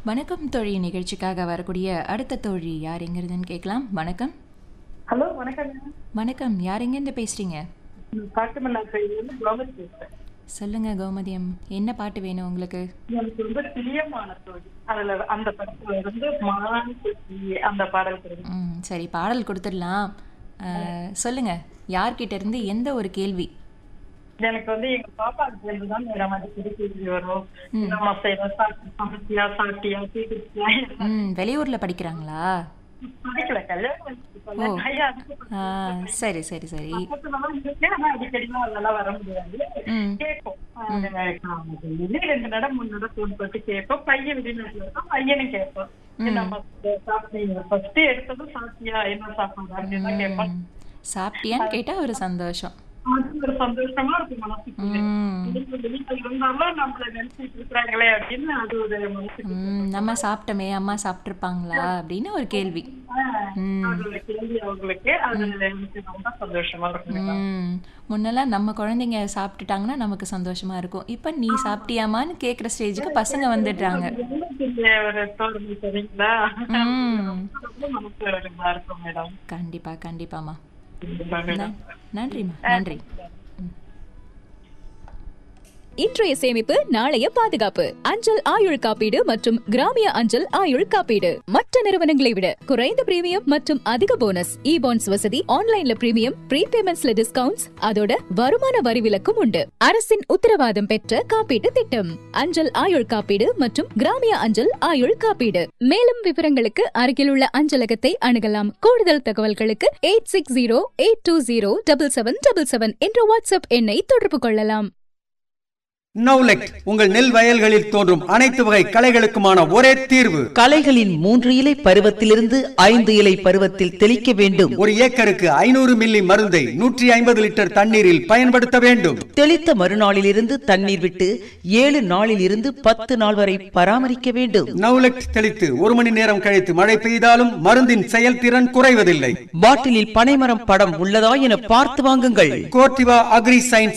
வணக்கம் தோழி நிகழ்ச்சிக்காக வரக்கூடிய அடுத்த தோழி யார் எங்கிறதுன்னு கேட்கலாம் வணக்கம் ஹலோ வணக்கம் வணக்கம் யார் எங்கேருந்து பேசுறீங்க காட்டுமல்லா சைடுலேருந்து கோமதி பேசுறேன் சொல்லுங்க கோமதியம் என்ன பாட்டு வேணும் உங்களுக்கு எனக்கு ரொம்ப பிரியமான தோழி அதுல அந்த படத்துல இருந்து மான் குட்டி அந்த பாடல் தெரியும் ம் சரி பாடல் கொடுத்துடலாம் அஹ், சொல்லுங்க யார்கிட்ட இருந்து எந்த ஒரு கேள்வி எனக்கு வந்து எங்க பாப்பாக்கு சேர்ந்து தான் மேடம் அது திருப்பி வரும் நம்ம செய்யறோம் சாப்பிட்டியா சாப்பிட்டியா டீ குடிச்சியா ம் வெளியூர்ல படிக்கிறாங்களா படிக்கல கல்யாணம் பண்ணிட்டு ஓ. ஐயா, அதுக்கு ஆ சரி சரி சரி பக்கத்துலலாம் இருக்கேன், ஆனா அடிக்கடிலாம் அதெல்லாம் வர முடியாது ம் கேட்போம் ஆஹ் ரெண்டு நடம் மூணு நடம் ஃபோன் போட்டு கேட்போம் பையன் வெளிநாட்டுல இருக்கோம் பையனும் கேட்போம் நம்ம சாப்பிட்டீங்க ஃபர்ஸ்ட் எடுத்ததும் சாப்பிட்டியா என்ன சாப்பாடு அப்படின்னு தான் கேட்போம் ம். சாப்பிட்டியான்னு கேட்டா ஒரு சந்தோஷம் அது ஒரு சந்தோஷமா இருக்கும் மனசுக்கு ம் வெளியில வெளியில இருந்தாலும் நம்மள நினைச்சிட்டு இருக்கிறாங்களே அப்படின்னு அது ஒரு மனசுக்கு ம் நம்ம சாப்பிட்டோமே அம்மா சாப்பிட்ருப்பாங்களா அப்படின்னு ஒரு கேள்வி ம் அது ஒரு கேள்வி அவங்களுக்கு அது எனக்கு ரொம்ப சந்தோஷமா இருக்கும் ம் முன்னெல்லாம் நம்ம குழந்தைங்க சாப்பிட்டுட்டாங்கன்னா நமக்கு சந்தோஷமா இருக்கும் இப்போ நீ சாப்பிட்டியாமான்னு கேட்குற ஸ்டேஜுக்கு பசங்க வந்துடுறாங்க என்ன பெரிய ஒரு தோரணை சரிங்களா ம் ரொம்ப மனசு ஒரு இதா இருக்கும் மேடம் கண்டிப்பா கண்டிப்பாம்மா மேடம் நன்றிம்மா நன்றி இன்றைய சேமிப்பு நாளைய பாதுகாப்பு அஞ்சல் ஆயுள் காப்பீடு மற்றும் கிராமிய அஞ்சல் ஆயுள் காப்பீடு மற்ற நிறுவனங்களை விட குறைந்த பிரீமியம் மற்றும் அதிக போனஸ் இ பாண்ட்ஸ் வசதி ஆன்லைன்ல பிரீமியம் ப்ரீபேமெண்ட்ஸ்ல டிஸ்கவுண்ட்ஸ் அதோட வருமான வரி விலக்கும் உண்டு அரசின் உத்தரவாதம் பெற்ற காப்பீட்டு திட்டம் அஞ்சல் ஆயுள் காப்பீடு மற்றும் கிராமிய அஞ்சல் ஆயுள் காப்பீடு மேலும் விவரங்களுக்கு அருகிலுள்ள அஞ்சலகத்தை அணுகலாம் கூடுதல் தகவல்களுக்கு eight six zero eight two zero double seven double seven என்ற வாட்ஸ்அப் எண்ணை தொடர்பு கொள்ளலாம் நவுலெக்ட் உங்கள் நெல் வயல்களில் தோன்றும் அனைத்து வகை களைகளுக்குமான ஒரே தீர்வு களைகளின் மூன்று இலை பருவத்திலிருந்து ஐந்து இலை பருவத்தில் தெளிக்க வேண்டும் ஒரு ஏக்கருக்கு ஐநூறு மில்லி மருந்தை நூற்றி ஐம்பது லிட்டர் தண்ணீரில் பயன்படுத்த வேண்டும் தெளித்த மறுநாளிலிருந்து தண்ணீர் விட்டு ஏழு நாளில் இருந்து பத்து நாள் வரை பராமரிக்க வேண்டும் நவுலெக்ட் தெளித்து ஒரு மணி நேரம் கழித்து மழை பெய்தாலும் மருந்தின் செயல்திறன் குறைவதில்லை பாட்டிலில் பனைமரம் படம் உள்ளதா என பார்த்து வாங்குங்கள் கோர்டிவா அக்ரி சயின்ஸ்